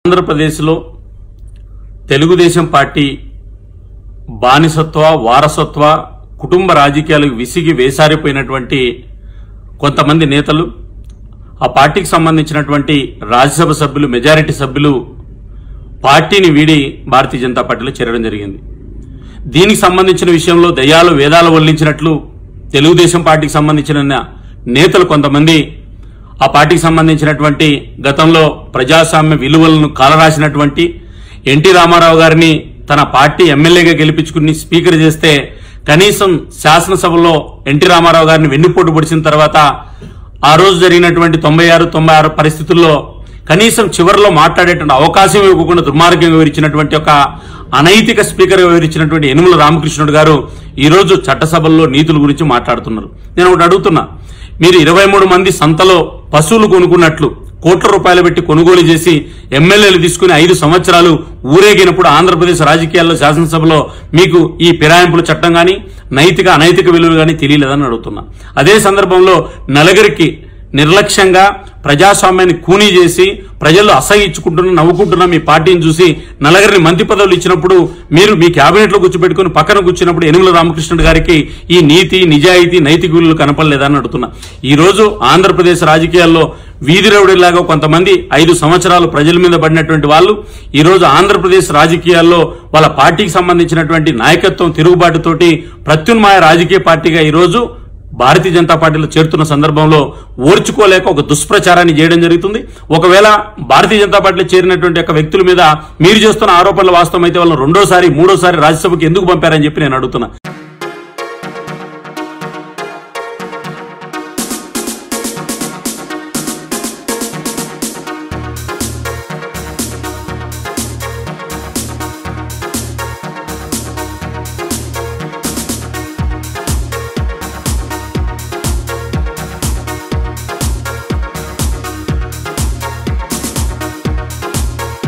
ఆంధ్రప్రదేశ్లో తెలుగుదేశం పార్టీ బానిసత్వ వారసత్వ కుటుంబ రాజకీయాలకు విసిగి వేసారిపోయినటువంటి కొంతమంది నేతలు ఆ పార్టీకి సంబంధించినటువంటి రాజ్యసభ సభ్యులు మెజారిటీ సభ్యులు పార్టీని వీడి భారతీయ జనతా పార్టీలో చేరడం జరిగింది దీనికి సంబంధించిన విషయంలో దయ్యాలు వేదాలు వల్లించినట్లు తెలుగుదేశం పార్టీకి సంబంధించిన నేతలు కొంతమంది ఆ పార్టీకి సంబంధించినటువంటి గతంలో ప్రజాస్వామ్య విలువలను కాలరాసినటువంటి ఎన్టీ రామారావు గారిని తన పార్టీ ఎమ్మెల్యేగా గెలిపించుకుని స్పీకర్ చేస్తే కనీసం శాసనసభలో ఎన్టీ రామారావు గారిని వెన్నుపోటు పొడిచిన తర్వాత ఆ రోజు జరిగినటువంటి తొంభై ఆరు తొంభై ఆరు పరిస్థితుల్లో కనీసం చివరిలో మాట్లాడేటువంటి అవకాశం ఇవ్వకుండా దుర్మార్గంగా వివరించినటువంటి ఒక అనైతిక స్పీకర్ వివరించినటువంటి యనుమల రామకృష్ణుడు గారు ఈ రోజు చట్టసభల్లో నీతుల గురించి మాట్లాడుతున్నారు నేను ఒకటి అడుగుతున్నా మీరు ఇరవై మూడు మంది సంతలో పశువులు కొనుక్కున్నట్లు కోట్ల రూపాయలు పెట్టి కొనుగోలు చేసి ఎమ్మెల్యేలు తీసుకుని ఐదు సంవత్సరాలు ఊరేగినప్పుడు ఆంధ్రప్రదేశ్ రాజకీయాల్లో శాసనసభలో మీకు ఈ ఫిరాయింపుల చట్టం గాని నైతిక అనైతిక విలువలు గాని తెలియలేదని అడుగుతున్నా అదే సందర్భంలో నలుగురికి నిర్లక్ష్యంగా ప్రజాస్వామ్యాన్ని కూనీ చేసి ప్రజలు అసహించుకుంటున్న నవ్వుకుంటున్న మీ పార్టీని చూసి నలుగురిని మంత్రి పదవులు ఇచ్చినప్పుడు మీరు మీ కేబినెట్ లో కూర్చోబెట్టుకుని పక్కన కూర్చున్నప్పుడు యనుమల రామకృష్ణుడు గారికి ఈ నీతి నిజాయితీ నైతిక విలువలు కనపడలేదని అడుగుతున్నా ఈ రోజు ఆంధ్రప్రదేశ్ రాజకీయాల్లో వీధి రౌడీలాగా కొంతమంది ఐదు సంవత్సరాలు ప్రజల మీద పడినటువంటి వాళ్ళు ఈ రోజు ఆంధ్రప్రదేశ్ రాజకీయాల్లో వాళ్ళ పార్టీకి సంబంధించినటువంటి నాయకత్వం తిరుగుబాటుతోటి ప్రత్యున్మాయ రాజకీయ పార్టీగా ఈ రోజు భారతీయ జనతా పార్టీలో చేరుతున్న సందర్భంలో ఓర్చుకోలేక ఒక దుష్ప్రచారాన్ని చేయడం జరుగుతుంది ఒకవేళ భారతీయ జనతా పార్టీలో చేరినటువంటి ఒక వ్యక్తుల మీద మీరు చేస్తున్న ఆరోపణలు వాస్తవం అయితే వాళ్ళని రెండోసారి మూడోసారి రాజ్యసభకి ఎందుకు పంపారని చెప్పి నేను అడుగుతున్నా